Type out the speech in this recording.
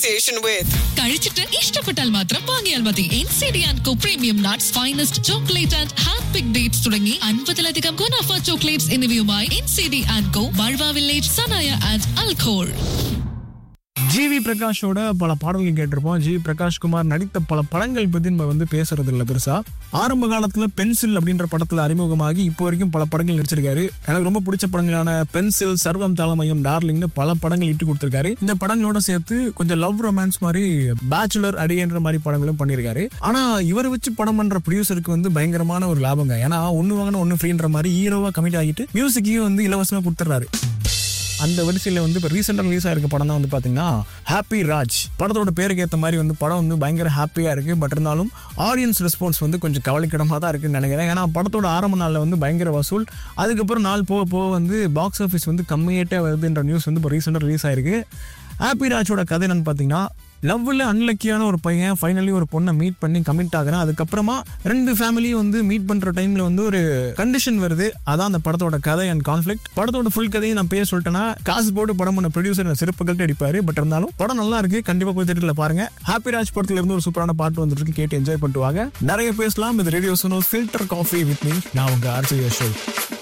association with. കഴിച്ചിട്ട് ഇഷ്ടപ്പെട്ടാൽ മാത്രം വാങ്ങിയാൽ മതി N C D and co premium nuts finest chocolate and hand pick dates തുടങ്ങി അൻപതിലധികം ഗുണാഫ ചോക്ലേറ്റ്സ് എന്നിവയുമായി N C D and co ബൾവ വില്ലേജ് സനായ ആൻഡ് അൽഖോൾ ஜிவி பிரகாஷோட பல பாடல்கள் கேட்டிருப்போம் ஜிவி பிரகாஷ் குமார் நடித்த பல படங்கள் பத்தி நம்ம வந்து பேசுறது இல்ல பெருசா ஆரம்ப காலத்துல பென்சில் அப்படின்ற படத்துல அறிமுகமாகி இப்போ வரைக்கும் பல படங்கள் நடிச்சிருக்காரு எனக்கு ரொம்ப பிடிச்ச படங்களான பென்சில் சர்வம் தாளமயம் டார்லிங்னு பல படங்கள் இட்டு கொடுத்திருக்காரு இந்த படங்களோட சேர்த்து கொஞ்சம் லவ் ரொமான்ஸ் மாதிரி பேச்சுலர் அடின்ற மாதிரி படங்களும் பண்ணியிருக்காரு ஆனா இவரை வச்சு படம் பண்ற ப்ரொடியூசருக்கு வந்து பயங்கரமான ஒரு லாபங்க ஏன்னா ஒன்னு வாங்கின ஒன்னு ஃப்ரீன்ற மாதிரி ஹீரோவா கமிட் ஆகிட்டு மியூசிக்கையும் வந்து இலவசமா கொடுத்துறாரு அந்த வரிசையில் வந்து இப்போ ரீசெண்டாக ரிலீஸ் ஆயிருக்க படம் தான் வந்து பார்த்தீங்கன்னா ஹாப்பி ராஜ் படத்தோட பேருக்கு ஏற்ற மாதிரி வந்து படம் வந்து பயங்கர ஹாப்பியாக இருக்குது பட் இருந்தாலும் ஆடியன்ஸ் ரெஸ்பான்ஸ் வந்து கொஞ்சம் கவலைக்கிடமாக தான் இருக்குன்னு நினைக்கிறேன் ஏன்னா படத்தோட ஆரம்ப நாளில் வந்து பயங்கர வசூல் அதுக்கப்புறம் நாள் போக போக வந்து பாக்ஸ் ஆஃபீஸ் வந்து கம்மியாயிட்டே வருதுன்ற நியூஸ் வந்து இப்போ ரீசெண்டாக ரிலீஸ் ஆயிருக்கு ஹாப்பி ராஜோட கதை என்னன்னு பார்த்தீங்கன்னா லவ்வில் அன்லக்கியான ஒரு பையன் ஃபைனலி ஒரு பொண்ணை மீட் பண்ணி கமிட் ஆகுறான் அதுக்கப்புறமா ரெண்டு ஃபேமிலியும் வந்து மீட் பண்ற டைம்ல வந்து ஒரு கண்டிஷன் வருது அதான் அந்த படத்தோட கதை அண்ட் கான்ஃபிளிக் படத்தோட ஃபுல் கதையை நான் பேர் சொல்லிட்டேன்னா காசு போட்டு படம் பண்ண ப்ரொடியூசர் சிறப்புகள்ட்டு அடிப்பாரு பட் இருந்தாலும் படம் நல்லா இருக்கு கண்டிப்பா போய் தேட்டர்ல பாருங்க ஹாப்பி ராஜ் படத்துல இருந்து ஒரு சூப்பரான பாட்டு வந்துட்டு இருக்கு கேட்டு என்ஜாய் பண்ணிட்டு வாங்க நிறைய பேசலாம் இது ரேடியோ சொன்னோம் ஃபில்டர் காஃபி வித் மீ நான் உங்க ஆர்ஜி ஷோ